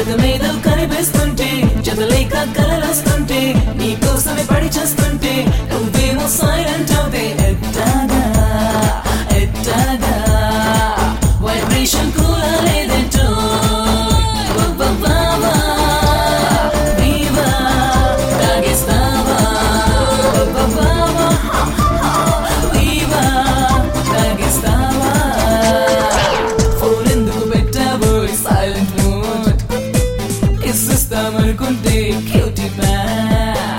జగమేదో కనిపిస్తుంటే జతలేక కలలొస్తుంటే నీ కోసమే పడి చేస్తుంటే నువ్వేమో సైలెంట్ అవుతే ఎట్టాగా ఎట్టాగా వైబ్రేషన్ కూడా లేదేంటో బాబా వీవా తాగేస్తావా బాబా వీవా తాగేస్తావా ఫోన్ ఎందుకు పెట్టావో సైలెంట్ మోడ్ ఇస్తామనుకుంటే క్యూటీ మ్యాట్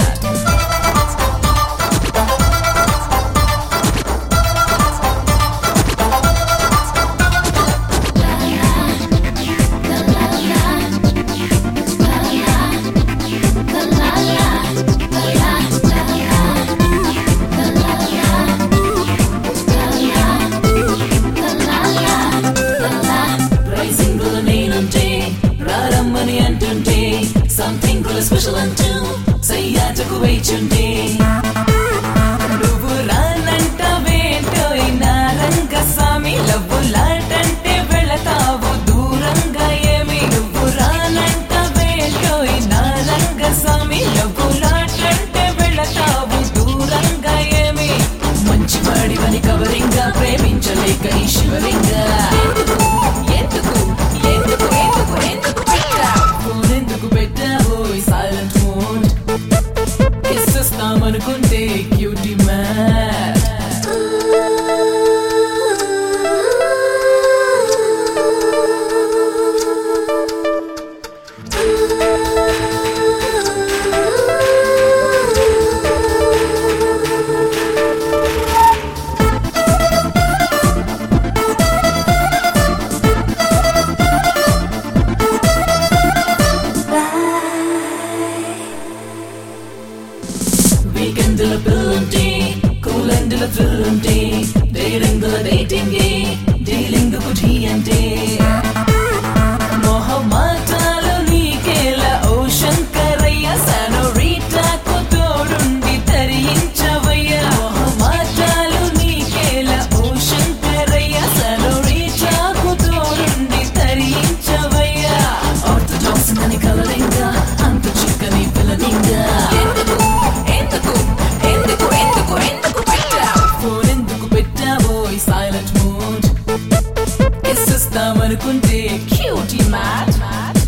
రైసింగ్ కూడా నేనుంటే రారమ్మని అంటుంటే సంథింగ్ కూడా స్పెషల్ అంటూ సయ్యాటకు వేచుంటే నువ్వు రానంటావేంటో నా రంగస్వామి లవ్వు లాటంటే వెళతావు దూరంగా ఏమి నువ్వు రానంటావేంటో నా రంగస్వామి లవ్వు లాటంటే వెళతావు దూరంగా ఏమి మంచి వాడివని కవరింగా ప్రేమించలేక ఈ శివలింగా ఎందుకు ఎందుకు ఎందుకు ఎందుకు పెట్టావు ఫోన్ ఎందుకు పెట్టావు సైలెంట్ మోడ్ ఇస్తామనుకుంటే క్యూటీ మ్యాట్ వీకెండ్ల పిల్లుంటే కూలెండ్ల థ్రిల్లుంటే డేరింగ్ల డేటింగ్ డీలింగ్ టీ అంటే మొహమాటాలు నీకేలా ఓ శంకరయ్య సనోరీటాకు తోడుండి తరించవయ్యా మొహమాటాలు నీకేలా ఓ శంకరయ్య సనోరీటాకు తోడుండి తరించవయ్యా ఆర్థోడాక్స్ అని కలరింగా అంత చిక్కని పిల్లనింగా ఎందుకు ఎందుకు ఎందుకు ఎందుకు ఎందుకు పెట్టావు ఫోన్ ఎందుకు పెట్టావో ఈ సైలెంట్ మూడ్ ఇస్తామనుకుంటే క్యూటీ మ్యాట్